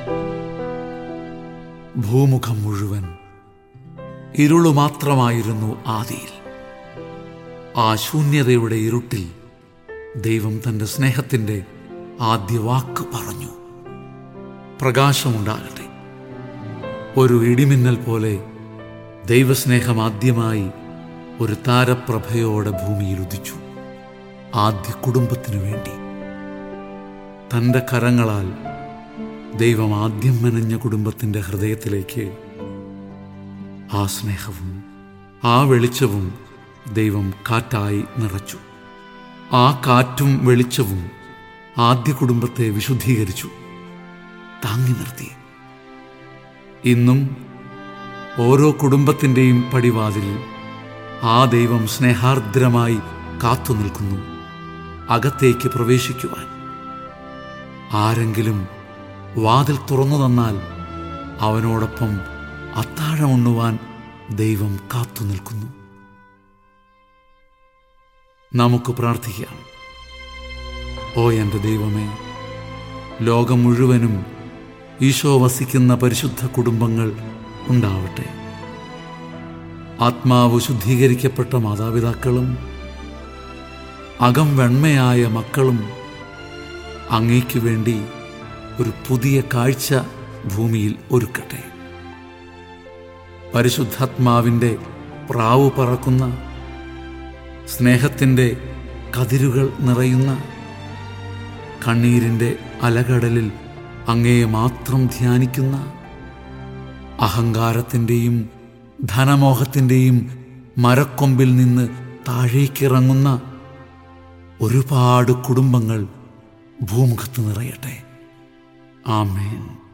ഭൂമുഖം മുഴുവൻ ഇരുളു മാത്രമായിരുന്നു ആദിയിൽ ആ ശൂന്യതയുടെ ഇരുട്ടിൽ ദൈവം തന്റെ സ്നേഹത്തിന്റെ ആദ്യ വാക്ക് പറഞ്ഞു പ്രകാശമുണ്ടാകട്ടെ ഒരു ഇടിമിന്നൽ പോലെ ദൈവസ്നേഹം ആദ്യമായി ഒരു താരപ്രഭയോടെ ഭൂമിയിൽ ഉദിച്ചു ആദ്യ കുടുംബത്തിനു വേണ്ടി തൻ്റെ കരങ്ങളാൽ ദൈവം ആദ്യം മെനഞ്ഞ കുടുംബത്തിൻ്റെ ഹൃദയത്തിലേക്ക് ആ സ്നേഹവും ആ വെളിച്ചവും ദൈവം കാറ്റായി നിറച്ചു ആ കാറ്റും വെളിച്ചവും ആദ്യ കുടുംബത്തെ വിശുദ്ധീകരിച്ചു താങ്ങി നിർത്തി ഇന്നും ഓരോ കുടുംബത്തിൻ്റെയും പടിവാതിലിൽ ആ ദൈവം സ്നേഹാർദ്രമായി കാത്തു നിൽക്കുന്നു അകത്തേക്ക് പ്രവേശിക്കുവാൻ ആരെങ്കിലും വാതിൽ തുറന്നു തന്നാൽ അവനോടൊപ്പം അത്താഴമുണ്ണുവാൻ ദൈവം കാത്തു നിൽക്കുന്നു നമുക്ക് പ്രാർത്ഥിക്കാം ഓ എൻ്റെ ദൈവമേ ലോകം മുഴുവനും ഈശോ വസിക്കുന്ന പരിശുദ്ധ കുടുംബങ്ങൾ ഉണ്ടാവട്ടെ ആത്മാവ് ശുദ്ധീകരിക്കപ്പെട്ട മാതാപിതാക്കളും അകം വെണ്മയായ മക്കളും അങ്ങേക്ക് വേണ്ടി ഒരു പുതിയ കാഴ്ച ഭൂമിയിൽ ഒരുക്കട്ടെ പരിശുദ്ധാത്മാവിൻ്റെ പ്രാവ് പറക്കുന്ന സ്നേഹത്തിൻ്റെ കതിരുകൾ നിറയുന്ന കണ്ണീരിൻ്റെ അലകടലിൽ അങ്ങയെ മാത്രം ധ്യാനിക്കുന്ന അഹങ്കാരത്തിൻ്റെയും ധനമോഹത്തിൻ്റെയും മരക്കൊമ്പിൽ നിന്ന് താഴേക്കിറങ്ങുന്ന ഒരുപാട് കുടുംബങ്ങൾ ഭൂമുഖത്ത് നിറയട്ടെ ആമേൻ